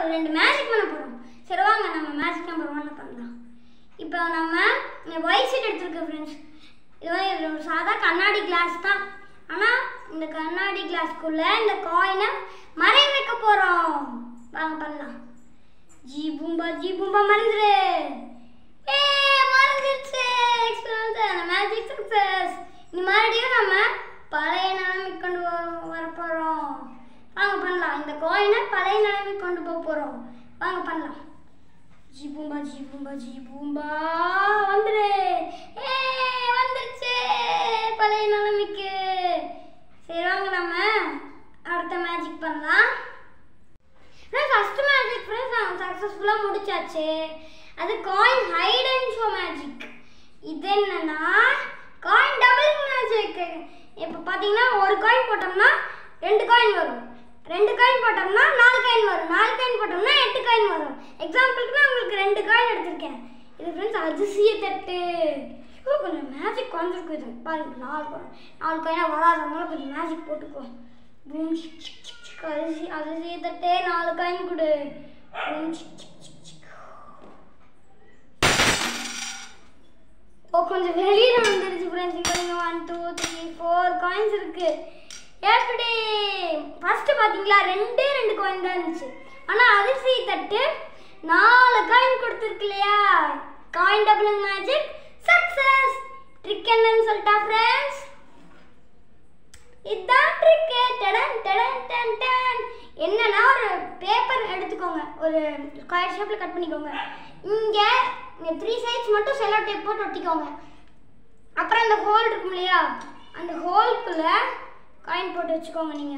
ஒரு ரெண்டு மேஜிக் பண்ண போகிறோம் சரி வாங்க நம்ம மேஜிக் நம்பர் ஒன்று பண்ணலாம் இப்போ நம்ம ஒயிட் ஷீட் எடுத்துருக்கோம் ஃப்ரெண்ட்ஸ் இது வந்து இது ஒரு சாதா கண்ணாடி கிளாஸ் தான் ஆனால் இந்த கண்ணாடி கிளாஸ்க்குள்ளே இந்த காயினை மறைய வைக்க போகிறோம் வாங்க பண்ணலாம் ஜி பூம்பா ஜி பூம்பா மறந்துரு ஏ மறந்துருச்சு எக்ஸ்பீரியன்ஸ் மேஜிக் சக்சஸ் இனி மறுபடியும் நம்ம பழைய நிலைமைக்கு கொண்டு வர- வர போகிறோம் வாங்க பண்ணலாம் இந்த காயினை பழைய நிலைமைக்கு கொண்டு போக போகிறோம் வாங்க பண்ணலாம் ஜி பூம்பா ஜி பூம்பா ஜி பூம்பா வந்துரு ஏ வந்துருச்சு பழைய நிலைமைக்கு சரி வாங்க நம்ம அடுத்த மேஜிக் பண்ணலாம் ஃபர்ஸ்ட் மேஜிக் ஃப்ரெண்ட்ஸ் நான் சக்ஸஸ்ஃபுல்லாக முடிச்சாச்சு அது coin hide and show magic இது என்னன்னா காயின் டபுள் மேஜிக் இப்போ பார்த்தீங்கன்னா ஒரு காயின் போட்டோம்னா ரெண்டு காயின் வரும் ரெண்டு காயின் போட்டோம்னா நாலு காயின் வரும் நாலு காயின் போட்டோம்னா எட்டு காயின் வரும் எக்ஸாம்பிளுக்கு நான் உங்களுக்கு ரெண்டு காயின் எடுத்திருக்கேன் இது ஃப்ரெண்ட்ஸ் அதிசய தட்டு ஓ கொஞ்சம் மேஜிக் குறைஞ்சிருக்கு இது பாருங்க நாலு coin. நாலு காயினாக வராதனால கொஞ்சம் மேஜிக் போட்டுக்கோ பூம் சிக் சிக் சிக் சிக் அரிசி அரிசி தட்டே நாலு காயின் கொடு பூம் சிக் சிக் சிக் சிக் ஓ கொஞ்சம் வெளியில வந்துருச்சு ஃப்ரெண்ட்ஸ் இங்கே one two three four coins இருக்கு எப்படி ஃபர்ஸ்ட் பாத்தீங்களா ரெண்டே ரெண்டு காயின் தான் இருந்துச்சு ஆனா அரிசி தட்டு நாலு காயின் கொடுத்துருக்கு இல்லையா coin doubling magic success trick என்னன்னு சொல்லிட்டா ஃப்ரெண்ட்ஸ் இதான் ட்ரிக் டடன் டடன் டன் டன் என்னன்னா ஒரு பேப்பர் எடுத்துக்கோங்க ஒரு ஸ்கொயர் ஷேப்ல கட் பண்ணிக்கோங்க இங்க இந்த த்ரீ சைட்ஸ் மட்டும் செல்லோ டேப் போட்டு ஒட்டிக்கோங்க அப்புறம் அந்த ஹோல் இருக்கும் இல்லையா அந்த ஹோல்குள்ள காயின் போட்டு வச்சுக்கோங்க நீங்க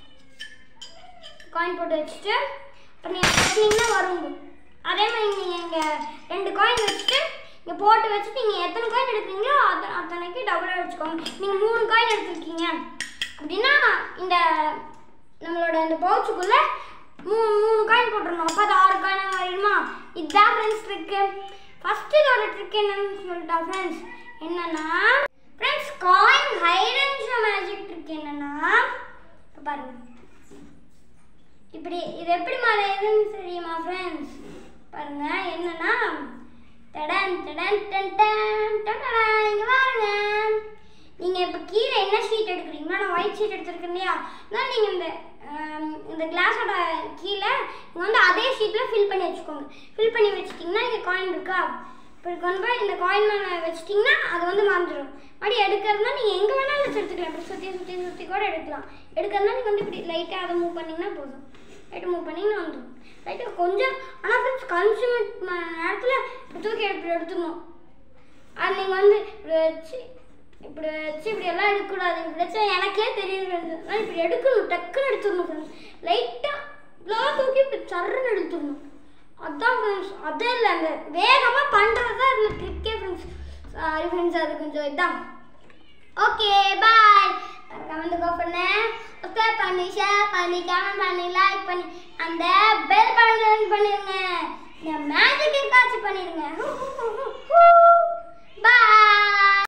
காயின் போட்டு வச்சுட்டு அப்புறம் நீங்கள் கட்டினீங்கன்னா வரும் அதே மாதிரி நீங்கள் இங்கே ரெண்டு காயின் வச்சுட்டு இங்கே போட்டு வச்சுட்டு நீங்கள் எத்தனை காயின் எடுக்கிறீங்களோ அத்தனை அத்தனைக்கு டபுளாக வச்சுக்கோங்க நீங்கள் மூணு காயின் எடுத்துருக்கீங்க அப்படின்னா இந்த நம்மளோட இந்த பவுச்சுக்குள்ளே மூணு மூணு காயின் போட்டுருணும் அப்போ அது ஆறு காயின் ஆயிடுமா இதுதான் ஃப்ரெண்ட்ஸ் ட்ரிக்கு ஃபஸ்ட்டு இதோட ட்ரிக் என்னன்னு சொல்லிட்டா ஃப்ரெண்ட்ஸ் என்னன்னா friends coin hide and show magic trick என்னன்னா இப்ப பாருங்க இப்படி இது எப்படி மறையுதுன்னு தெரியுமா ஃப்ரெண்ட்ஸ் பாருங்க என்னன்னா தடன் தடன் டன் டன் டடடா இங்க பாருங்க நீங்க இப்ப கீழே என்ன ஷீட் எடுக்கிறீங்களோ நான் ஒயிட் ஷீட் எடுத்திருக்கேன் இல்லையா அதான் நீங்க இந்த ஆம், இந்த கிளாஸோட கீழே இங்க வந்து அதே ஷீட்ல ஃபில் பண்ணி வச்சுக்கோங்க ஃபில் பண்ணி வச்சிட்டிங்கன்னா இங்க காயின் இருக்கா இப்போ கொண்டு போய் இந்த காயின் மேலே வச்சிட்டிங்கன்னா அது வந்து மறைஞ்சிடும் மறுபடியும் எடுக்கிறதுனா நீங்கள் எங்கே வேணாலும் வச்சு எடுத்துக்கலாம் இப்படி சுற்றி சுற்றி சுற்றி கூட எடுக்கலாம் எடுக்கிறதுனா நீங்கள் வந்து இப்படி லைட்டாக அதை மூவ் பண்ணிங்கன்னா போதும் லைட்டாக மூவ் பண்ணிங்கன்னா வந்துடும் லைட்டாக கொஞ்சம் ஆனால் ஃப்ரெண்ட்ஸ் கன்சியூம் நேரத்தில் இப்படி தூக்கி இப்படி எடுத்துடணும் அது நீங்கள் வந்து இப்படி வச்சு இப்படி வச்சு இப்படி எல்லாம் எடுக்கக்கூடாது இப்படி வச்சா எனக்கே தெரியுது ஆனால் இப்படி எடுக்கணும் டக்குன்னு எடுத்துடணும் ஃப்ரெண்ட்ஸ் லைட்டாக இவ்வளோ தூக்கி இப்படி சர்றன்னு எடுத்துடணும் அதான் ஃப்ரெண்ட்ஸ் அதே இல்லை அந்த வேகமாக பண்ணுறது தான் இதில் ட்ரிக்கே ஃப்ரெண்ட்ஸ் சாரி ஃப்ரெண்ட்ஸ் அது கொஞ்சம் இதான் ஓகே பாய் கமெண்ட் பண்ண சப்ஸ்கிரைப் பண்ணி ஷேர் பண்ணி கமெண்ட் பண்ணி லைக் பண்ணி அந்த பெல் பட்டன் பண்ணிருங்க இந்த மேஜிக் காட்சி பண்ணிருங்க பாய்